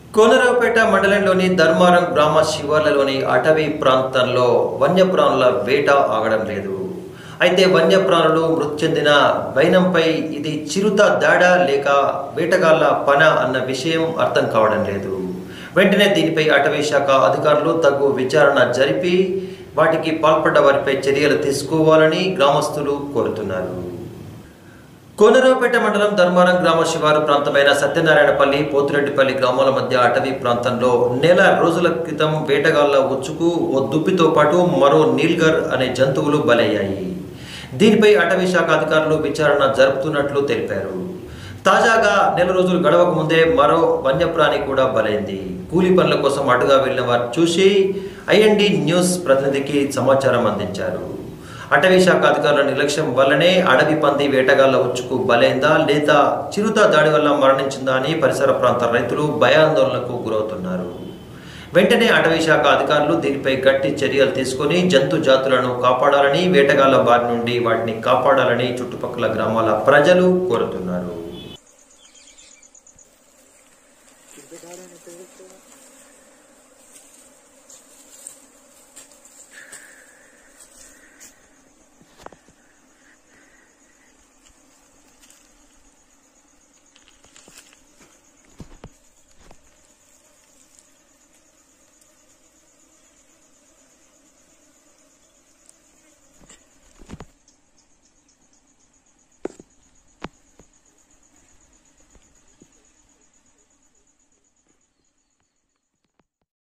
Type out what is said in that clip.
కోనరావుపేట మండలంలోని ధర్మారం గ్రామ శివార్లలోని అటవీ ప్రాంతంలో వన్యప్రాణుల వేట ఆగడం లేదు అయితే వన్యప్రాణులు మృతి చెందిన వైనంపై ఇది చిరుత దాడా లేక వేటగాళ్ల పన అన్న విషయం అర్థం కావడం లేదు వెంటనే దీనిపై అటవీ శాఖ అధికారులు తగు విచారణ జరిపి వాటికి పాల్పడ్డ వారిపై చర్యలు తీసుకోవాలని గ్రామస్తులు కోరుతున్నారు కోనరావుపేట మండలం ధర్మారం గ్రామ శివారు ప్రాంతమైన సత్యనారాయణపల్లి పోతిరెడ్డిపల్లి గ్రామాల మధ్య అటవీ ప్రాంతంలో నెల రోజుల క్రితం వేటగాళ్ల ఉచ్చుకు ఓ దుప్పితో పాటు మరో నీల్గర్ అనే జంతువులు బలయ్యాయి దీనిపై అటవీ శాఖ అధికారులు విచారణ జరుపుతున్నట్లు తెలిపారు తాజాగా నెల రోజులు గడవక ముందే మరో వన్యప్రాణి కూడా బలైంది కూలి పనుల కోసం అటుగా వెళ్లిన వారు చూసి ఐఎన్డి న్యూస్ ప్రతినిధికి సమాచారం అందించారు అటవీ శాఖ అధికారుల నిర్లక్ష్యం వల్లనే అడవి పంది వేటగాళ్ల ఉచ్చుకు బలైందా లేదా చిరుత దాడి వల్ల మరణించిందా అని పరిసర ప్రాంత రైతులు భయాందోళనకు గురవుతున్నారు వెంటనే అటవీ శాఖ అధికారులు దీనిపై గట్టి చర్యలు తీసుకొని జంతు జాతులను కాపాడాలని వేటగాళ్ల బారి నుండి వాటిని కాపాడాలని చుట్టుపక్కల గ్రామాల ప్రజలు కోరుతున్నారు